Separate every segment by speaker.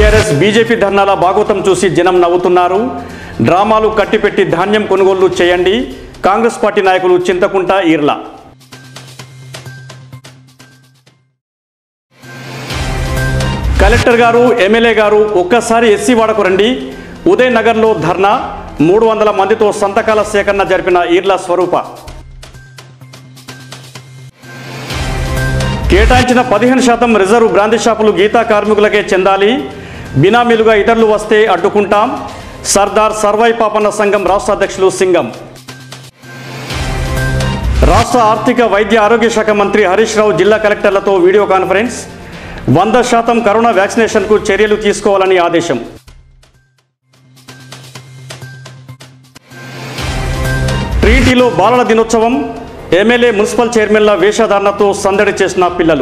Speaker 1: TRS BJP ధర్నాల భాగోతం చూసి జనం నవ్వుతున్నారు డ్రామాలు కట్టిపెట్టి ధాన్యం కొనుగోళ్లు చేయండి కాంగ్రెస్ పార్టీ నాయకులు చింతకుంట ఈర్ల కలెక్టర్ గారు ఎమ్మెల్యే గారు ఒక్కసారి ఎస్సీ వాడకు రండి ఉదయ్ నగర్లో ధర్నా మూడు వందల మందితో సంతకాల సేకరణ జరిపిన ఈర్ల స్వరూప కేటాయించిన పదిహేను శాతం రిజర్వ్ బ్రాంతి షాపులు గీతా కార్మికులకే చెందాలి బినామీలుగా ఇతరులు వస్తే అడ్డుకుంటాం సర్దార్ సర్వై పాపన్న సంఘం రాష్ట్ర అధ్యక్షులు సింగం రాష్ట్ర ఆర్థిక వైద్య ఆరోగ్య శాఖ మంత్రి హరీష్ రావు జిల్లా కలెక్టర్లతో వీడియో కాన్ఫరెన్స్ వంద శాతం కరోనా వ్యాక్సినేషన్కు చర్యలు తీసుకోవాలని ఆదేశం ట్రీటీలో బాలల దినోత్సవం ఎమ్మెల్యే మున్సిపల్ చైర్మన్ల వేషధారణతో సందడి చేసిన పిల్లలు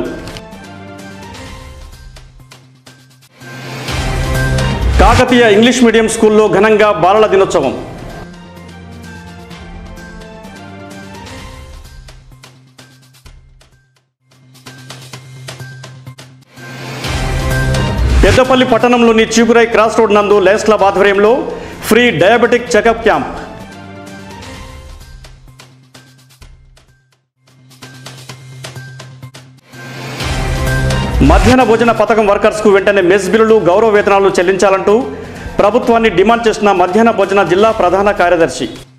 Speaker 1: కాకతీయ ఇంగ్లీష్ మీడియం స్కూల్లో ఘనంగా బాలల దినోత్సవం పెద్దపల్లి పట్టణంలోని చీకురై క్రాస్ రోడ్ నందు లయన్స్ క్లబ్ ఆధ్వర్యంలో ఫ్రీ డయాబెటిక్ చెకప్ క్యాంప్ మధ్యాహ్న భోజన పథకం వర్కర్స్కు వెంటనే మెస్ బిల్లులు గౌరవ వేతనాలు చెల్లించాలంటూ ప్రభుత్వాన్ని డిమాండ్ చేస్తున్న మధ్యాహ్న భోజన జిల్లా ప్రధాన కార్యదర్శి